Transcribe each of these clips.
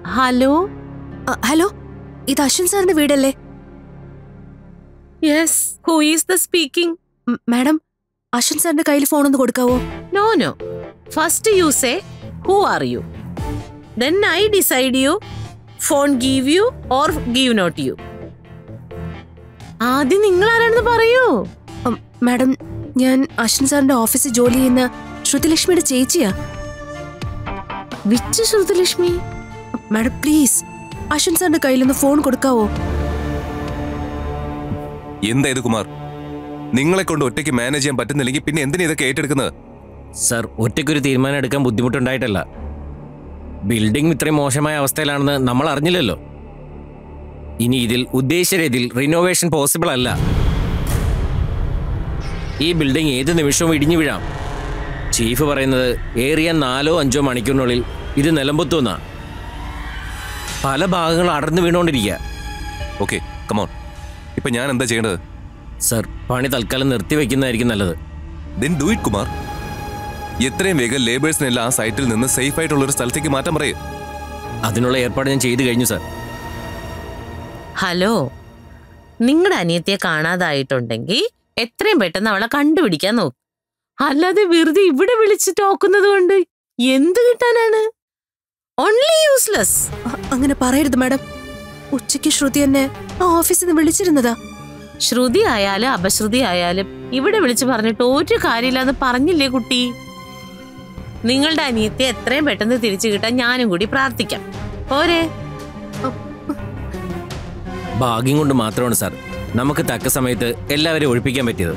hello അ, hello ഇത് അശ്വിൻ സാറിന്റെ വീടല്ലേ yes who is the speaking ഉം, മാഡം അശ്വിൻ സാറിന്റെ കയ്യിൽ ഫോൺ ഒന്ന് കൊടുക്കാവോ no no first you say who are you then I decide you phone give you or give not you ആദ്യം നിങ്ങൾ ആരാണെന്ന് പറയൂ ഉം, മാഡം ഞാൻ അശ്വിൻ സാറിന്റെ ഓഫീസിൽ ജോലി ചെയ്യുന്ന ശ്രുതിലക്ഷ്മിയുടെ ചേച്ചിയാ വിച്ച് ശ്രുതലക്ഷ്മി ഉം, മാഡം പ്ലീസ് അശ്വിൻ സാറിന്റെ കയ്യിലൊന്ന് ഫോൺ കൊടുക്കാവോ എന്താ ഇത് കുമാർ നിങ്ങളെ കൊണ്ട് ഒറ്റയ്ക്ക് മാനേജ് ചെയ്യാൻ പറ്റുന്നില്ലെങ്കിൽ പിന്നെ എന്തിനാ ഇതൊക്കെ ഏറ്റെടുക്കുന്നത് സർ ഒറ്റയ്ക്കൊരു തീരുമാനം എടുക്കാൻ ബുദ്ധിമുട്ടുണ്ടായിട്ടല്ല ബിൽഡിംഗ് ഇത്രയും മോശമായ അവസ്ഥയിലാണെന്ന് നമ്മൾ അറിഞ്ഞില്ലല്ലോ ഇനി ഇതിൽ ഉദ്ദേശിച്ച രീതിയിൽ റിനോവേഷൻ പോസിബിൾ അല്ല ഈ ബിൽഡിംഗ് ഏത് നിമിഷവും ഇടിഞ്ഞു വീഴാം ചീഫ് പറയുന്നത് ഏറിയ നാലോ അഞ്ചോ മണിക്കൂറിനുള്ളിൽ ഇത് നിലമ്പൊത്തുമെന്നാ പല ഭാഗങ്ങളും അടർന്നു വീണുകൊണ്ടിരിക്കുക ഓക്കെ കമോൺ ഇപ്പൊ ഞാൻ എന്താ ചെയ്യേണ്ടത് സർ പണി തൽക്കാലം നിർത്തിവെക്കുന്നതായിരിക്കും നല്ലത് ദെൻ ഡു ഇറ്റ് കുമാർ എത്രയും വേഗം ലേബേഴ്സിനെല്ലാം ആ സൈറ്റിൽ നിന്ന് സേഫ് ആയിട്ടുള്ള ഒരു സ്ഥലത്തേക്ക് മാറ്റാൻ പറയൂ അതിനുള്ള ഏർപ്പാട് ഞാൻ ചെയ്തു കഴിഞ്ഞു സർ ഹലോ നിങ്ങളുടെ അനിയത്തിയെ കാണാതായിട്ടുണ്ടെങ്കിൽ എത്രയും പെട്ടെന്ന് അവളെ കണ്ടുപിടിക്കാൻ നോക്ക് അല്ലാതെ വെറുതെ ഇവിടെ വിളിച്ച് ടോക്കുന്നത് കൊണ്ട് എന്ത് കിട്ടാനാണ് ഓൺലി യൂസ്ലെസ് അ, അങ്ങനെ പറയരുത് മാഡം ഉച്ചയ്ക്ക് ശ്രുതി എന്നെ ആ ഓഫീസിൽ നിന്ന് വിളിച്ചിരുന്നതാ ശ്രുതി ആയാലും അപശ്രുതി ആയാലും ഇവിടെ വിളിച്ച് പറഞ്ഞിട്ട് ഒരു കാര്യമില്ലാന്ന് പറഞ്ഞില്ലേ കുട്ടി നിങ്ങളുടെ അനിയത്തെ എത്രയും പെട്ടെന്ന് തിരിച്ചു കിട്ടാൻ ഞാനും കൂടി പ്രാർത്ഥിക്കാം പോരെ ഭാഗ്യം കൊണ്ട് മാത്രമാണ് സാർ നമുക്ക് തക്ക സമയത്ത് എല്ലാവരെയും ഒഴിപ്പിക്കാൻ പറ്റിയത്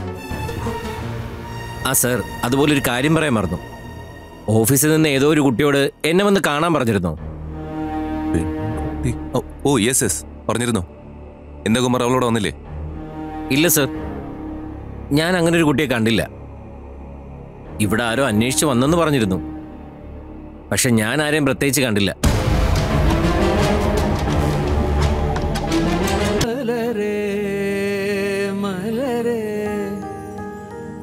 ആ സാർ അതുപോലെ ഒരു കാര്യം പറയാൻ മറന്നു ഓഫീസിൽ നിന്ന് ഏതോ ഒരു കുട്ടിയോട് എന്നെ വന്ന് കാണാൻ പറഞ്ഞിരുന്നു ഓ- ഓ യെസ് യെസ് പറഞ്ഞിരുന്നു എന്താ കുമാർ അവളോട് വന്നില്ലേ ഇല്ല സർ ഞാൻ അങ്ങനെ ഒരു കുട്ടിയെ കണ്ടില്ല ഇവിടെ ആരോ അന്വേഷിച്ച് വന്നെന്ന് പറഞ്ഞിരുന്നു പക്ഷെ ഞാൻ ആരെയും പ്രത്യേകിച്ച് കണ്ടില്ല